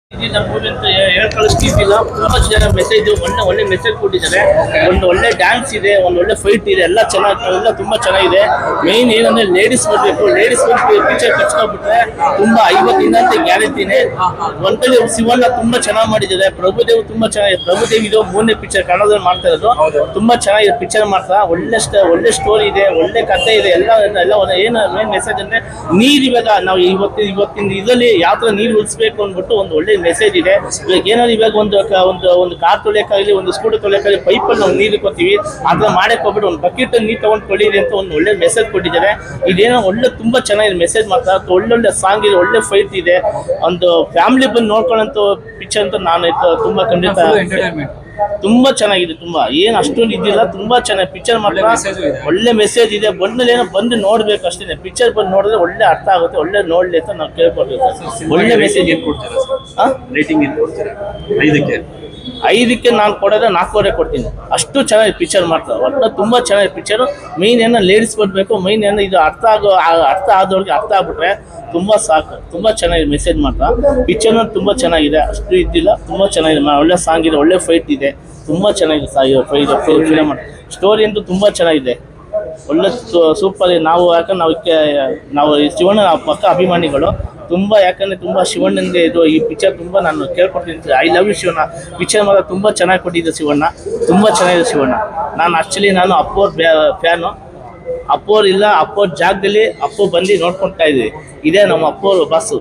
ಇದಿಲ್ಲ ಮೂವಿ ಅಂತ ಹೇ- ಹೇಳ್ ಕಳಿಸ್ತಿದ್ದಿಲ್ಲ ತುಂಬಾ ಜನ ಮೆಸೇಜ್ ಒಳ್ಳೆ ಒಳ್ಳೆ ಮೆಸೇಜ್ ಕೊಟ್ಟಿದ್ದಾರೆ ಒಂದು ಒಳ್ಳೆ ಡ್ಯಾನ್ಸ್ ಇದೆ ಒಂದು ಒಳ್ಳೆ ಫೈಟ್ ಇದೆ ಎಲ್ಲ ಚೆನ್ನಾಗಿ ಎಲ್ಲ ತುಂಬಾ ಚೆನ್ನಾಗಿದೆ ಮೇನ್ ಏನಂದ್ರೆ ಲೇಡೀಸ್ ಬರ್ಬೇಕು ಲೇಡೀಸ್ ಬಂದು ಪಿಕ್ಚರ್ ಕಿಚ್ಕೊಂಡ್ಬಿಟ್ರೆ ತುಂಬಾ ಐವತ್ತಿಂದ ಅಂತ ಗ್ಯಾರಂಟಿನೇ ಒಂದಲ್ಲಿ ಶಿವಣ್ಣ ತುಂಬಾ ಚೆನ್ನಾಗಿ ಮಾಡಿದ್ದಾರೆ ಪ್ರಭುದೇವ್ ತುಂಬಾ ಚೆನ್ನಾಗಿದೆ ಪ್ರಭುದೇವ್ ಇದು ಮೂರನೇ ಪಿಕ್ಚರ್ ಕನ್ನಡದಲ್ಲಿ ಮಾಡ್ತಾ ಇರೋದು ತುಂಬಾ ಚೆನ್ನಾಗಿದೆ ಪಿಕ್ಚರ್ ಮಾಡ್ತಾ ಒಳ್ಳೆ ಸ್ಟ್- ಒಳ್ಳೆ ಸ್ಟೋರಿ ಇದೆ ಒಳ್ಳೆ ಕಥೆ ಇದೆ ಎಲ್ಲ ಎಲ್ಲ ಒಂದು ಏನು ಮೇನ್ ಮೆಸೇಜ್ ಅಂದ್ರೆ ನೀರ್ ಇವಾಗ ನಾವು ಇವತ್ತಿನ ಇವತ್ತಿನ ಇದರಲ್ಲಿ ಯಾವ ತರ ನೀರು ಉಳಿಸ್ಬೇಕು ಅಂದ್ಬಿಟ್ಟು ಒಂದು ಒಳ್ಳೆ ಮೆಸೇಜ್ ಇದೆ ಇವಾಗ ಏನಾದ್ರು ಇವಾಗ ಒಂದು ಕ- ಒಂದು ಒಂದು ಕಾರ್ ತೊಳೆಯಕ್ಕಾಗಲಿ ಒಂದು ಸ್ಕೂಟರ್ ತೊಳೆಯಕ್ಕಾಗಲಿ ಪೈಪಲ್ಲಿ ನಾವು ನೀರು ಕೊಡ್ತೀವಿ ಆ ಥರ ಮಾಡಕ್ಕೆ ಹೋಗ್ಬಿಟ್ಟು ಒಂದು ಬಕೆಟ್ ನೀರು ತಗೊಂಡು ತೊಳೀರಿ ಅಂತ ಒಂದು ಒಳ್ಳೆ ಮೆಸೇಜ್ ಕೊಟ್ಟಿದ್ದಾರೆ ಇದೇನೋ ಒಳ್ಳೆ ತುಂಬಾ ಚೆನ್ನಾಗಿದೆ ಮೆಸೇಜ್ ಮಾತ್ರ ಒಳ್ಳೊಳ್ಳೆ ಸಾಂಗ್ ಇದೆ ಒಳ್ಳೆ ಫೈಟ್ ಇದೆ ಒಂದು ಫ್ಯಾಮಿಲಿ ಬಂದು ನೋಡ್ಕೊಳ್ಳೋಂಥ ಪಿಕ್ಚರ್ ಅಂತ ನಾನು ಇದು ತುಂಬಾ ಖಂಡಿತ ಎಂಟರ್ಟೈನ್ಮೆಂಟ್ ತುಂಬಾ ಚೆನ್ನಾಗಿದೆ ತುಂಬಾ ಏನ್ ಅಷ್ಟೊಂದು ಇದ್ದಿಲ್ಲ ತುಂಬಾ ಚೆನ್ನಾಗಿ ಪಿಕ್ಚರ್ ಒಳ್ಳೆ ಮಾತ್ರ message ಇದೆ. ಒಳ್ಳೆ ಮೆಸೇಜ್ ಇದೆ ಬಂದ್ಮೇಲೆ ಏನೋ ಬಂದು ನೋಡ್ಬೇಕು ಅಷ್ಟೇ ಪಿಕ್ಚರ್ ಬಂದು ನೋಡಿದ್ರೆ ಒಳ್ಳೆ ಅರ್ಥ ಆಗುತ್ತೆ ಒಳ್ಳೆ ನೋಡ್ಲಿ ಅಂತ ನಾವು ಕೇಳ್ಕೊಳ್ಬೇಕು ಒಳ್ಳೆ ಮೆಸೇಜ್ ಏನ್ ಕೊಡ್ತೀರಾ ರೇಟಿಂಗ್ ಏನ್ ಕೊಡ್ತೀರಾ ಐದಕ್ಕೆ ಐದಕ್ಕೆ ನಾನು ಕೊಡೋದ್ರೆ ನಾಲ್ಕೂವರೆ ಕೊಡ್ತೀನಿ ಅಷ್ಟು ಚೆನ್ನಾಗಿ ಪಿಕ್ಚರ್ ಮಾಡ್ತಾರೆ ಒಟ್ಟು ತುಂಬಾ ಚೆನ್ನಾಗಿ ಪಿಕ್ಚರ್ ಮೈನ್ ಏನೋ ಲೇಡೀಸ್ ಕೊಡ್ಬೇಕು ಮೈನ್ ಏನೋ ಇದು ಅರ್ಥ ಆಗೋ ಆ- ಅರ್ಥ ಆದವ್ರಿಗೆ ಅರ್ಥ ಆಗ್ಬಿಟ್ರೆ ತುಂಬಾ ಸಾಕು ತುಂಬಾ ಚೆನ್ನಾಗಿದೆ ಮೆಸೇಜ್ ಮಾಡ್ತಾ ಪಿಕ್ಚರ್ ತುಂಬಾ ಚೆನ್ನಾಗಿದೆ ಅಷ್ಟು ಇದ್ದಿಲ್ಲ ತುಂಬಾ ಚೆನ್ನಾಗಿದೆ ಮ- ಒಳ್ಳೆ ಸಾಂಗ್ ಇದೆ ಒಳ್ಳೆ ಫೈಟ್ ಇದೆ ತುಂಬಾ ಚೆನ್ನಾಗಿದೆ ಫಿಲಮ್ ಸ್ಟೋರಿ ಅಂತೂ ತುಂಬಾ ಚೆನ್ನಾಗಿದೆ ಒಳ್ಳೆ ಸೂಪರ್ ನಾವು ಯಾಕಂದ್ರೆ ನಾವು ಕೆ- ನಾವು ಈ ಶಿವಣ್ಣ ನಾವು ಪಕ್ಕ ಅಭಿಮಾನಿಗಳು ತುಂಬಾ ಯಾಕಂದ್ರೆ ತುಂಬಾ ಶಿವಣ್ಣನಿಗೆ ಇದು ಈ ಪಿಕ್ಚರ್ ತುಂಬಾ ನಾನು ಕೇಳ್ಕೊಡ್ತೀನಿ I love you Shivanna picture ಮಾತ್ರ ತುಂಬಾ ಚೆನ್ನಾಗಿ ಕೊಟ್ಟಿದ್ದೆ ಶಿವಣ್ಣ ತುಂಬಾ ಚೆನ್ನಾಗಿದೆ ಶಿವಣ್ಣ ನಾನು ಆಕ್ಚುಲಿ ನಾನು ಅಪ್ಪೋರ್ ಫ್ಯಾನು ಅಪ್ಪೋರ್ ಇಲ್ಲ ಅಪ್ಪೋರ್ ಜಾಗದಲ್ಲಿ ಅಪ್ಪು ಬಂದು ನೋಡ್ಕೊಂತಾ ಇದ್ವಿ ಇದೇ ನಮ್ಮ ಅಪ್ಪೋರ್ bus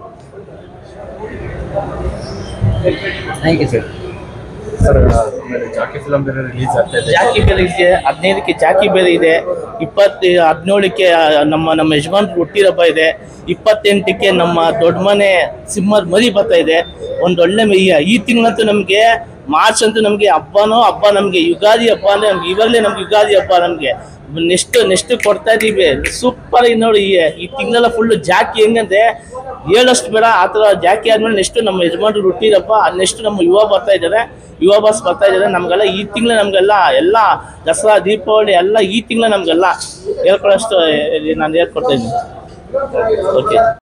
thank you sir sir ಆಮೇಲೆ ಜಾಕಿ ಫಿಲಮ್ ಬೇರೆ ರಿಲೀಸ್ ಆಗ್ತಾ ಇದೆ ಜಾಕಿ ಬೇರೆ ಇದೆ ಹದಿನೈದಕ್ಕೆ ಜಾಕಿ ಬೇರೆ ಇದೆ ಇಪ್ಪತ್ತು ಹದಿನೇಳಕ್ಕೆ ನಮ್ಮ ನಮ್ಮ ಯಜಮಾನ್ ಹುಟ್ಟಿರಬ್ಬ ಇದೆ ಇಪ್ಪತ್ತೆಂಟಕ್ಕೆ ನಮ್ಮ ದೊಡ್ಡ ಮನೆ ಸಿಂಹದ ಮರಿ ಬರ್ತಾ ಇದೆ ಒಂದು ಒಳ್ಳೆ ಮ- ಈ- ಈ ತಿಂಗಳಂತೂ ನಮಗೆ ಮಾರ್ಚ್ ಅಂತೂ ನಮಗೆ ಹಬ್ಬನೋ ಹಬ್ಬ ನಮಗೆ ಯುಗಾದಿ ಹಬ್ಬ ಅಂದ್ರೆ ನಮ್ಗೆ ಇವಾಗಲೇ ನಮ್ಗೆ ಯುಗಾದಿ ಹಬ್ಬ ನಮಗೆ ನೆಕ್ಸ್ಟ್ ನೆಕ್ಸ್ಟ್ ಕೊಡ್ತಾ ಇದೀವಿ ಸೂಪರ್ ಆಗಿ ನೋಡಿ ಈ ಈ ತಿಂಗಳೆಲ್ಲ ಫುಲ್ ಜಾಕಿ ಹೆಂಗಂದ್ರೆ ಹೇಳಷ್ಟು ಬೇಡ ಆ ಥರ ಜಾಕಿ ಆದ್ಮೇಲೆ ನೆಕ್ಸ್ಟ್ ನಮ್ಮ ಯಜಮಾನ್ರು ಹುಟ್ಟಿದಪ್ಪ ನೆಕ್ಸ್ಟ್ ನಮ್ಮ ಯುವ ಬರ್ತಾ ಇದ್ದಾರೆ ಯುವ ಬಾಸ್ ಬರ್ತಾ ಇದ್ದಾರೆ ನಮಗೆಲ್ಲ ಈ ತಿಂಗಳು ನಮಗೆಲ್ಲ ಎಲ್ಲ ದಸರಾ ದೀಪಾವಳಿ ಎಲ್ಲ ಈ ತಿಂಗಳು ನಮಗೆಲ್ಲ ಹೇಳ್ಕೊಳ್ಳೋಷ್ಟು ನಾನು ಹೇಳ್ಕೊಡ್ತಾ ಇದ್ದೀನಿ ಓಕೆ